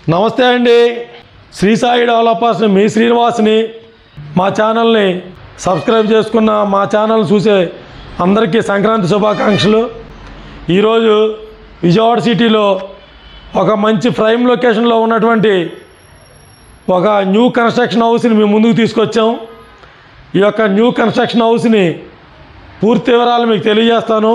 నమస్తే అండి శ్రీ సాయి డెవలపర్స్ మీ శ్రీనివాస్ని మా ఛానల్ని సబ్స్క్రైబ్ చేసుకున్న మా ఛానల్ చూసే అందరికీ సంక్రాంతి శుభాకాంక్షలు ఈరోజు విజయవాడ సిటీలో ఒక మంచి ప్రైమ్ లొకేషన్లో ఉన్నటువంటి ఒక న్యూ కన్స్ట్రక్షన్ హౌస్ని మేము ముందుకు తీసుకొచ్చాం ఈ యొక్క న్యూ కన్స్ట్రక్షన్ హౌస్ని పూర్తి వివరాలు మీకు తెలియజేస్తాను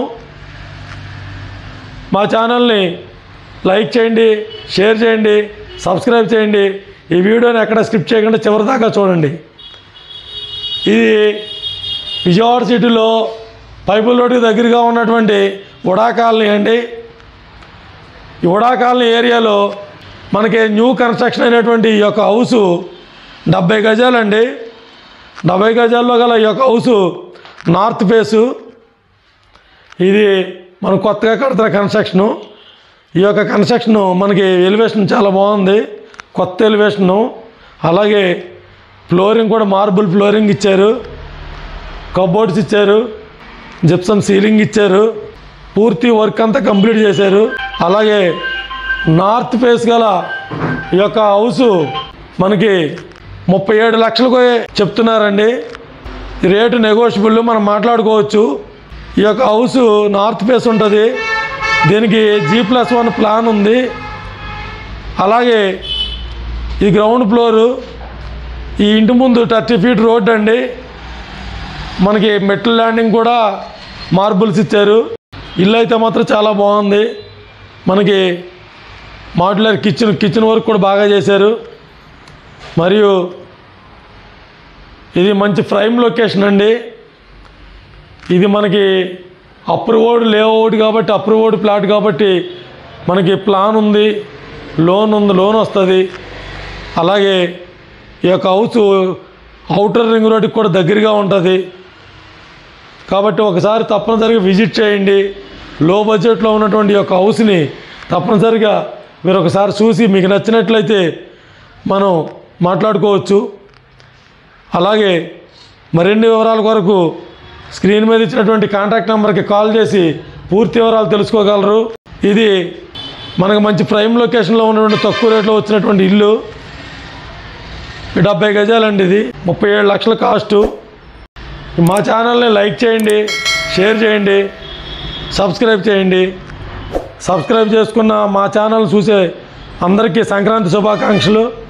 మా ఛానల్ని లైక్ చేయండి షేర్ చేయండి సబ్స్క్రైబ్ చేయండి ఈ వీడియోని ఎక్కడ స్కిప్ చేయకుండా చివరి దాకా చూడండి ఇది విజయవాడ సిటీలో పైపుల్ రోడ్డుకి దగ్గరగా ఉన్నటువంటి ఉడా కాలనీ అండి ఈ ఉడా కాలనీ ఏరియాలో మనకి న్యూ కన్స్ట్రక్షన్ అయినటువంటి ఈ యొక్క హౌసు డెబ్బై గజాలండి డెబ్బై గజాల్లో గల ఈ యొక్క హౌసు నార్త్ ఫేసు ఇది మనం కొత్తగా కడుతున్న కన్స్ట్రక్షను ఈ యొక్క కన్స్ట్రక్షన్ మనకి ఎలివేషన్ చాలా బాగుంది కొత్త ఎలివేషను అలాగే ఫ్లోరింగ్ కూడా మార్బుల్ ఫ్లోరింగ్ ఇచ్చారు కబోర్డ్స్ ఇచ్చారు జిప్సమ్ సీలింగ్ ఇచ్చారు పూర్తి వర్క్ అంతా కంప్లీట్ చేశారు అలాగే నార్త్ ఫేస్ గల ఈ యొక్క హౌస్ మనకి ముప్పై ఏడు లక్షలకు చెప్తున్నారండి ఈ రేటు నెగోషియబుల్ మనం మాట్లాడుకోవచ్చు ఈ యొక్క హౌస్ నార్త్ ఫేస్ ఉంటుంది దీనికి జీ ప్లస్ వన్ ప్లాన్ ఉంది అలాగే ఈ గ్రౌండ్ ఫ్లోరు ఈ ఇంటి ముందు థర్టీ ఫీట్ రోడ్ అండి మనకి మెట్ల ల్యాండింగ్ కూడా మార్బుల్స్ ఇచ్చారు ఇల్లు అయితే మాత్రం చాలా బాగుంది మనకి మాడ్యులర్ కిచెన్ కిచెన్ వర్క్ కూడా బాగా చేశారు మరియు ఇది మంచి ప్రైమ్ లొకేషన్ అండి ఇది మనకి అప్రూవ్డ్ లేఅవుట్ కాబట్టి అప్రూవ్డ్ ప్లాట్ కాబట్టి మనకి ప్లాన్ ఉంది లోన్ ఉంది లోన్ వస్తుంది అలాగే ఈ యొక్క హౌస్ అవుటర్ రింగ్ రోడ్కి కూడా దగ్గరగా ఉంటుంది కాబట్టి ఒకసారి తప్పనిసరిగా విజిట్ చేయండి లో బడ్జెట్లో ఉన్నటువంటి ఈ యొక్క హౌస్ని తప్పనిసరిగా మీరు ఒకసారి చూసి మీకు నచ్చినట్లయితే మనం మాట్లాడుకోవచ్చు అలాగే మరిన్ని వివరాల కొరకు స్క్రీన్ మీద ఇచ్చినటువంటి కాంటాక్ట్ నెంబర్కి కాల్ చేసి పూర్తి వివరాలు తెలుసుకోగలరు ఇది మనకు మంచి ప్రైమ్ లొకేషన్లో ఉన్నటువంటి తక్కువ రేట్లో వచ్చినటువంటి ఇల్లు ఈ డెబ్బై గజాలండి ఇది ముప్పై ఏడు లక్షల కాస్టు మా ఛానల్ని లైక్ చేయండి షేర్ చేయండి సబ్స్క్రైబ్ చేయండి సబ్స్క్రైబ్ చేసుకున్న మా ఛానల్ చూసే అందరికీ సంక్రాంతి శుభాకాంక్షలు